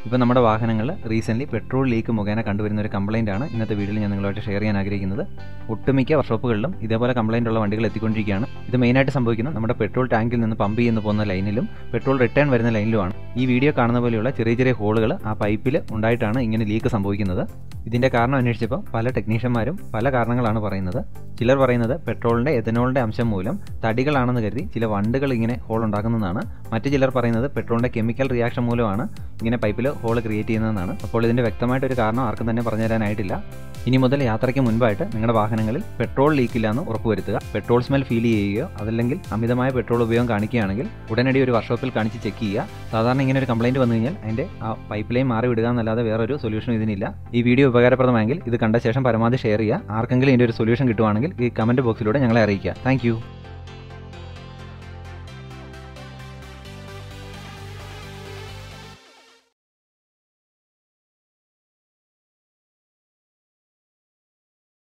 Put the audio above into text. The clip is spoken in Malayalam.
ഇപ്പോൾ നമ്മുടെ വാഹനങ്ങൾ റീസെൻ്റ്ലി പെട്രോൾ ലീക്ക് മുഖേന കണ്ടുവരുന്ന ഒരു കംപ്ലൈൻ്റ് ആണ് ഇന്നത്തെ വീഡിയോയിൽ ഞാൻ നിങ്ങളുമായിട്ട് ഷെയർ ചെയ്യാൻ ആഗ്രഹിക്കുന്നത് ഒട്ടുമിക്ക വർക്ക്ഷോപ്പുകളിലും ഇതേപോലെ കംപ്ലൈൻ്റ് ഉള്ള വണ്ടികൾ എത്തിക്കൊണ്ടിരിക്കുകയാണ് ഇത് മെയിനായിട്ട് സംഭവിക്കുന്നത് നമ്മുടെ പെട്രോൾ ടാങ്കിൽ നിന്ന് പമ്പ് ചെയ്യുന്ന പോകുന്ന ലൈനിലും പെട്രോൾ റിട്ടേൺ വരുന്ന ലൈനിലുമാണ് ഈ വീഡിയോ കാണുന്ന പോലെയുള്ള ചെറിയ ചെറിയ ഹോളുകൾ ആ പൈപ്പിൽ ഉണ്ടായിട്ടാണ് ഇങ്ങനെ ലീക്ക് സംഭവിക്കുന്നത് ഇതിൻ്റെ കാരണം അന്വേഷിച്ചപ്പോൾ പല ടെക്നീഷ്യന്മാരും പല കാരണങ്ങളാണ് പറയുന്നത് ചിലർ പറയുന്നത് പെട്രോളിൻ്റെ എഥനോളിൻ്റെ അംശം മൂലം തടികളാണെന്ന് കരുതി ചില വണ്ടുകൾ ഇങ്ങനെ ഹോൾ ഉണ്ടാക്കുന്നതാണ് മറ്റു ചിലർ പറയുന്നത് പെട്രോളിൻ്റെ കെമിക്കൽ റിയാക്ഷൻ മൂലമാണ് ഇങ്ങനെ പൈപ്പിൽ ഹോൾ ക്രിയേറ്റ് ചെയ്യുന്നതെന്നാണ് അപ്പോൾ ഇതിൻ്റെ വ്യക്തമായിട്ടൊരു കാരണം ആർക്കും തന്നെ പറഞ്ഞു തരാനായിട്ടില്ല ഇനി മുതൽ യാത്രയ്ക്ക് മുൻപായിട്ട് നിങ്ങളുടെ വാഹനങ്ങളിൽ പെട്രോൾ ലീക്കില്ല എന്ന് ഉറപ്പുവരുത്തുക പെട്രോൾ സ്മെൽ ഫീൽ ചെയ്യുകയോ അതല്ലെങ്കിൽ അമിതമായ പെട്രോൾ ഉപയോഗം കാണിക്കുകയാണെങ്കിൽ ഉടനടി ഒരു വർക്ക്ഷോപ്പിൽ കാണിച്ച് ചെക്ക് ചെയ്യുക സാധാരണ ഇങ്ങനെ ഒരു കംപ്ലൈൻറ്റ് വന്നു കഴിഞ്ഞാൽ അതിൻ്റെ ആ പൈപ്പ് ലൈൻ മാറി വിടുക എന്നല്ലാതെ വേറൊരു സൊല്യൂഷൻ ഇതിനില്ല ഈ വീഡിയോ ഉപകാരപ്രദമായെങ്കിൽ ഇത് കണ്ട ശേഷം പരമാവധി ഷെയർ ചെയ്യുക ആർക്കെങ്കിലും ഇതിൻ്റെ ഒരു സൊല്യൂഷൻ കിട്ടുവാണെങ്കിൽ ഈ കമൻറ്റ് ബോക്സിലൂടെ ഞങ്ങളെ അറിയിക്കുക താങ്ക്